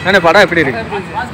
என்ன படம் எப்படி இருக்கு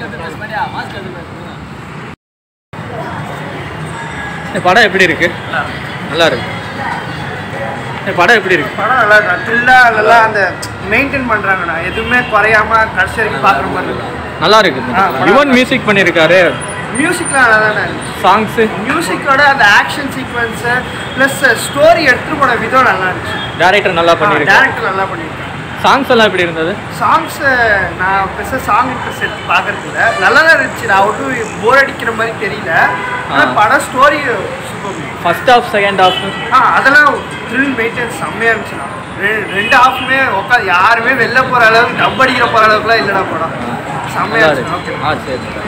இந்த படம் எப்படி இருக்கு நல்லா இருக்கு இந்த படம் எப்படி இருக்கு படம் நல்லா இருக்கு த்ரில்லாக நல்லா அந்த மெயின்டைன் பண்ணுறாங்கண்ணா எதுவுமே குறையாம கடைசி வரைக்கும் பார்க்குற மாதிரி இருக்கு நல்லா இருக்கு ஆ, படம் யுவன் மியூசிக் பண்ணியிருக்காரு மியூசிக்லாம் நல்லா தானே இருந்துச்சு சாங்ஸு மியூசிக்கோட அந்த ஆக்ஷன் சீக்வன்ஸு ப்ளஸ் ஸ்டோரி எடுத்துட்டு போன விதம் நல்லா இருந்துச்சு டேரக்டர் நல்லா பண்ணியிருக்காரு டேரக்டர் நல்லா பண்ணியிருக்காங்க சாங்ஸ் எல்லாம் எப்படி இருந்தது சாங்ஸ் நான் பெருசாக சாங் இன்ட்ரெஸ்ட் எடுத்து பார்க்கறது இல்ல நல்லா தான் இருந்துச்சு நான் ஒன்றும் போர் அடிக்கிற மாதிரி தெரியல ஆனால் ஆ. படம் story super first half second half ஆ அதெல்லாம் த்ரில் மெயின்டைன் செம்மையாக இருந்துச்சுண்ணா ரெ- ரெண்டு ஹாஃப்மே உட்காந்து யாருமே வெளில போகிற அளவுக்கு டப் அடிக்கிற போகிற அளவுக்குலாம் இல்லைடா படம் செம்மையாக நல்லா இருந்துச்சு இருக்கு ஓகே ஆ சரி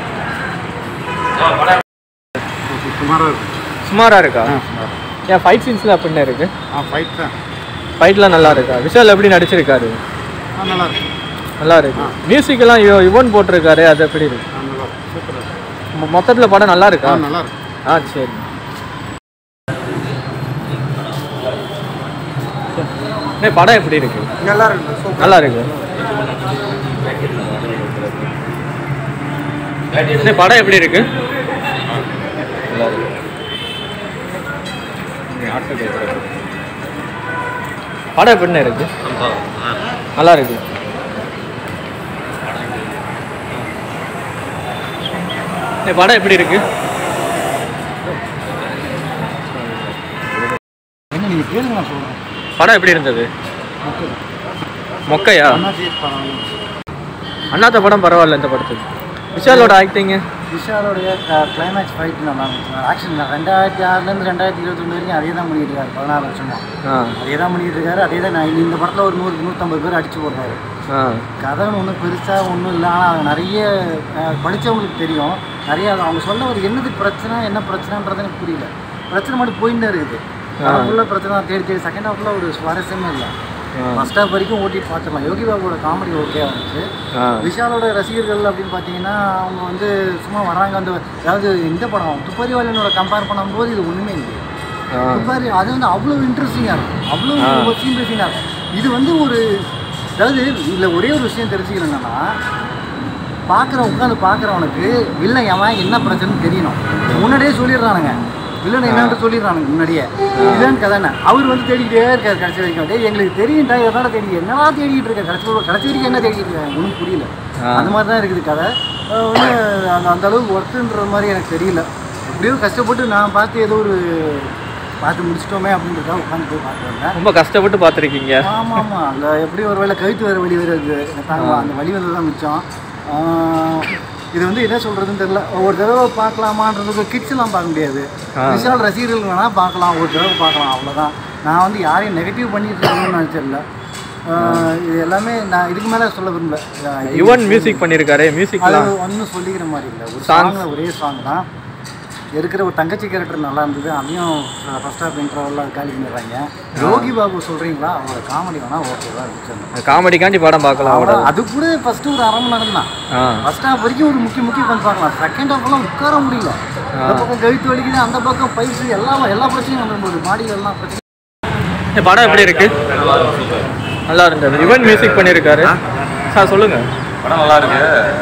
சுமாராக இருக்கும் சுமாரா இருக்கா ஆ ஏன் ஃபைட் சீன்ஸ்ல அப்படின்னு இருக்கு ஆ ஃபைட் தான் ஃபைட்லாம் நல்லா இருக்கா விஷால் எப்படி நடிச்சிருக்காரு ஆ நல்லா இருக்கும் நல்லா இருக்கு மியூசிக் எல்லாம் யு- யுவன் போட்டிருக்காரு அது எப்படி இருக்கு ஆ நல்லா இருக்கும் சூப்பராக இருக்கும் மொ- மொத்தத்துல படம் நல்லா இருக்கா ஆ நல்லா இருக்கும் ஆ சரி அண்ணே, படம் எப்படி இருக்கு நல்லா இருக்கு சூப்பர் நல்லா இருக்கு அண்ணே, படம் எப்படி இருக்கு நல்லா இருக்கு நீ ஆட்டோ கேட்குற. படம் எப்படிண்ணே இருக்கு நல்லா இருக்கு அண்ணே, படம் எப்படி இருக்கு என்ன நீங்கள் கேளுங்க நான் சொல்கிறேன் படம் எப்படி இருந்தது மொக்கையா அண்ணாச்சி படம் அண்ணாத்த படம் பரவாயில்ல இந்த படத்துக்கு விஷாலோட ஆக்டிங்கு விஷாலோடைய கிளைமேக்ஸ் ஃபைட் நல்லா இருந்துச்சு ஆக்ஷன் ரெண்டாயிரத்தி ஆறுலேருந்து ரெண்டாயிரத்தி இருபத்தொன்று வரைக்கும் அதே தான் பண்ணிட்டு இருக்காரு பதினாறு வருஷமா ஆ அதே தான் பண்ணிட்டு இருக்காரு அதே தான் நான் இந்த படத்தில் ஒரு நூறு நூற்றம்பது பேர் அடிச்சு போடுறாரு ஆ கதைன்னு ஒன்றும் பெருசாக ஒன்றும் இல்லை ஆனால் அது நிறைய அஹ், படிச்சவங்களுக்கு தெரியும் நிறைய அது அவங்க சொல்ல ஒரு என்னது பிரச்சனை என்ன பிரச்சனைன்றது எனக்கு புரியல பிரச்சனை மட்டும் போயிட்டு இருக்குது ஃபுல்லாக பிரச்சனை தான் தேடி தேடி செகண்ட் ஹாஃபில் ஒரு சுவாரஸ்யமே இல்லை ஆ. ஃபர்ஸ்ட் ஹாஃப் வரைக்கும் ஓட்டிட்டு பார்த்துக்கலாம் யோகி பாபுவோட காமெடி ஓகே இருந்துச்சு ஆ விஷாலோட ரசிகர்கள் அப்படின்னு பார்த்தீங்கன்னா அவங்க வந்து சும்மா வராங்க அந்த அதாவது இந்த படம் துப்பறிவாளனோட கம்பேர் பண்ணும்போது இது ஒன்றுமே இல்லை ஆ துப்பாரி அது வந்து அவ்வளோ இன்ட்ரெஸ்டிங்காக இருக்கும் அவ்வளோ ஆ. இன்ட்ரெஸ்டிங்காக இருக்கும் இது வந்து ஒரு அதாவது இதில் ஒரே ஒரு விஷயம் தெரிஞ்சுக்கணும் என்னன்னா பார்க்குறவன் உட்காந்து பார்க்குறவனுக்கு வில்லன் எவன் என்ன பிரச்சனைன்னு தெரியணும் முன்னாடியே சொல்லிடுறானுங்க வில்லன் என்னன்ட்டு சொல்லிடுறானுங்க முன்னாடியே இதுதான் கதைன்னு அவர் வந்து தேடிக்கிட்டே இருக்காரு கடைசி வரைக்கும் டேய் எங்களுக்கு தெரியும்டா இதை தேடி என்னவா தேடிட்டு இருக்க கடைசி வரைக்கும் கடைசி வரைக்கும் என்ன தேடிட்டு இருக்காங்க ஒன்றும் புரியல ஆ. அந்த மாதிரி தான் இருக்குது கதை அஹ் வந்து அந்த அந்த அளவுக்கு ஒர்த்துன்ற மாதிரி எனக்கு தெரியல எப்படியோ கஷ்டப்பட்டு நான் பார்த்து ஏதோ ஒரு பார்த்து முடிச்சிட்டோமே அப்படின்றத உட்காந்து போய் பார்த்து வந்தேன் ரொம்ப கஷ்டப்பட்டு பார்த்துருக்கீங்க ஆமாம் ஆமாம் அந்த எப்படி ஒரு வேளை கழுத்து வேறு வலி வருது தாங்க அந்த வலி வந்து தான் மிச்சம் ஆஹ் இது வந்து என்ன சொல்கிறதுன்னு தெரியல ஒரு தடவை பார்க்கலாமான்றதுக்கு கிட்ஸ்லாம் பார்க்க முடியாது ஆ. விஷால் ரசிகர்கள் வேணால் பார்க்கலாம் ஒரு தடவை பார்க்கலாம் அவ்வளோதான் நான் வந்து யாரையும் நெகட்டிவ் பண்ணிட்டு இருக்கணும்னு நினச்சிடல இது எல்லாமே நான் இதுக்கு மேலே சொல்ல விரும்பல ஆஹ் இது- யுவன் மியூசிக் பண்ணியிருக்காரு அது மியூசிக்லாம் ஒன்றும் சொல்லிக்கிற மாதிரி இல்லை ஒரு Songs. சாங்கில் ஒரே சாங் தான் இருக்கிற ஒரு தங்கச்சி கேரக்டர் நல்லா இருந்தது அதையும் ஃபர்ஸ்ட் ஹாஃப் இன்டர்வெல்லாம் காலி பண்ணிடுறாங்க யோகி பாபு சொல்கிறீங்களா அவங்களோட காமெடி வேணால் ஓகேவா இருந்துச்சு காமெடிக்காண்டி படம் பார்க்கலாம் அவ்வளோ அவ்வளோ அது கூட ஃபஸ்ட்டு ஒரு அரை மணி நேரம் தான் ஆ ஃபர்ஸ்ட் ஹாஃப் வரைக்கும் ஒரு முக்கிய முக்கிய உட்காந்து பார்க்கலாம் செகண்ட் ஹாஃப்லாம் உட்கார முடியல இந்த பக்கம் கழுத்து வலிக்குது அந்த பக்கம் பைசு எல்லாம் எல்லா பிரச்சனையும் வந்துருந்தது பாடியில் எல்லாம் பிரச்சனை இந்த படம் எப்படி இருக்கு நல்லா இருந்தது யுவன் மியூசிக் பண்ணியிருக்காரு சார் சொல்லுங்க படம் நல்லா இருக்கு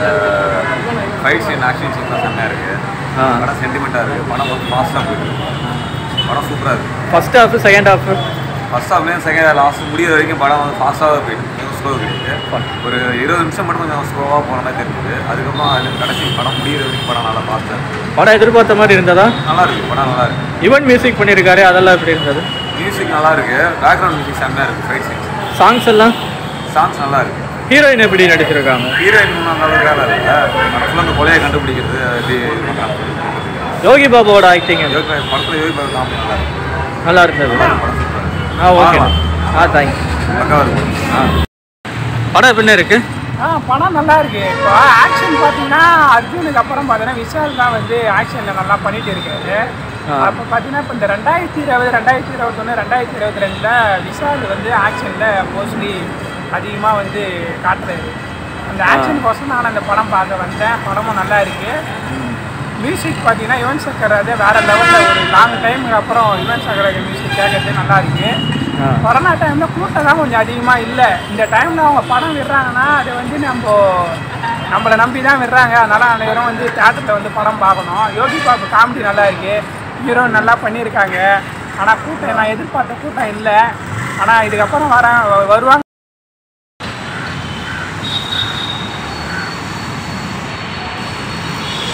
ஃபைட் சீன் ஆக்ஷன் சீன்லாம் செம்மையாக இருக்கு ஆ படம் சென்டிமெண்ட்டாக இருக்கு படம் வந்து ஃபாஸ்ட்டாக போயிருக்கு படம் சூப்பராக இருக்கு first half second half first ஹாஃப்லேயும் செகண்ட் லாஸ்ட் முடிய வரைக்கும் படம் வந்து ஃபாஸ்ட்டாக போயிட்டு கொஞ்சம் ஸ்லோ கிடையாது ஒரு இருபது நிமிஷம் மட்டும் கொஞ்சம் ஸ்லோவாக போன மாதிரி தெரிஞ்சுது அதுக்கப்புறம் அது கடைசி படம் முடியிற வரைக்கும் படம் நல்லா ஃபாஸ்ட்டாக இருக்கு படம் எதிர்பார்த்த மாதிரி இருந்ததா நல்லா இருக்கு படம் நல்லா இருக்கு யுவன் மியூசிக் பண்ணியிருக்காரு அதெல்லாம் எப்படி இருந்தது மியூசிக் நல்லா இருக்கு பேக்ரவுண்ட் மியூசிக் செம்மையாக இருக்கு ஃபைட் சீன்ஸ் சாங்ஸ் எல்லாம் சாங்ஸ் நல்லா இருக்கு ஹீரோயின் எப்படி நடிச்சிருக்காங்க ஹீரோயின் ஒன்றும் அந்த அளவுக்கு வேலை இல்லை படத்தில் அந்த கொலையை கண்டுபிடிக்கிறது எப்படி இது பண்ணுறாங்க யோகி பாபுவோட ஆக்டிங் யோகி பாபு- படத்தில் யோகி பாபு காமெடி நல்லா இருக்கு நல்லா இருந்தது படம் சூப்பராக இருக்கு ஆ ஓகே பார்க்கலாம். ஆ தேங்க்ஸ் பக்காவாக இருக்கு ஆ படம் எப்படி இருக்கு ஆ படம் நல்லா இருக்கு இப்போ ஆக்ஷன் பார்த்தீங்கன்னா அர்ஜுனுக்கு அப்புறம் பார்த்தீங்கன்னா விஷால் தான் வந்து ஆக்ஷனில் நல்லா பண்ணிட்டு இருக்காரு ஆ. அப்போ பார்த்தீங்கன்னா இப்போ இந்த ரெண்டாயிரத்தி இருபது ரெண்டாயிரத்தி இருபத்தொன்று ரெண்டாயிரத்தி இருபத்தி ரெண்டில் விஷால் வந்து ஆக்ஷனில் மோஸ்ட்லி அதிகமாக வந்து காட்டுறாரு அந்த ஆக்ஷன் கோசம் நான் அந்த படம் பார்க்க வந்தேன் படமும் நல்லா இருக்கு மியூசிக் பார்த்தீங்கன்னா யுவன் சங்கர் அது வேற லெவலில் ஒரு லாங் டைமுக்கு அப்புறம் யுவன் சங்கர் மியூசிக் கேட்கறது நல்லா இருக்கு ஆ. கொரோனா டைம்ல கூட்டம் தான் கொஞ்சம் அதிகமா இல்லை இந்த டைம்ல அவங்க படம் விடுறாங்கன்னா அது வந்து நம்ம நம்மளை நம்பி தான் விடுறாங்க அதனால அனைவரும் வந்து தேட்டரில் வந்து படம் பார்க்கணும் யோகி பாபு காமெடி நல்லா இருக்கு ஹீரோ நல்லா பண்ணியிருக்காங்க ஆனால் கூட்டம் நான் எதிர்பார்த்த கூட்டம் இல்லை ஆனால் இதுக்கப்புறம் வர வருவாங்க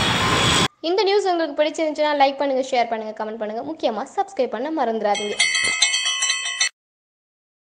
இந்த நியூஸ் உங்களுக்கு பிடிச்சிருந்துச்சுன்னா லைக் பண்ணுங்கள் ஷேர் பண்ணுங்கள் கமெண்ட் பண்ணுங்கள் முக்கியமாக சப்ஸ்கிரைப் பண்ண மறந்துடாதீங்க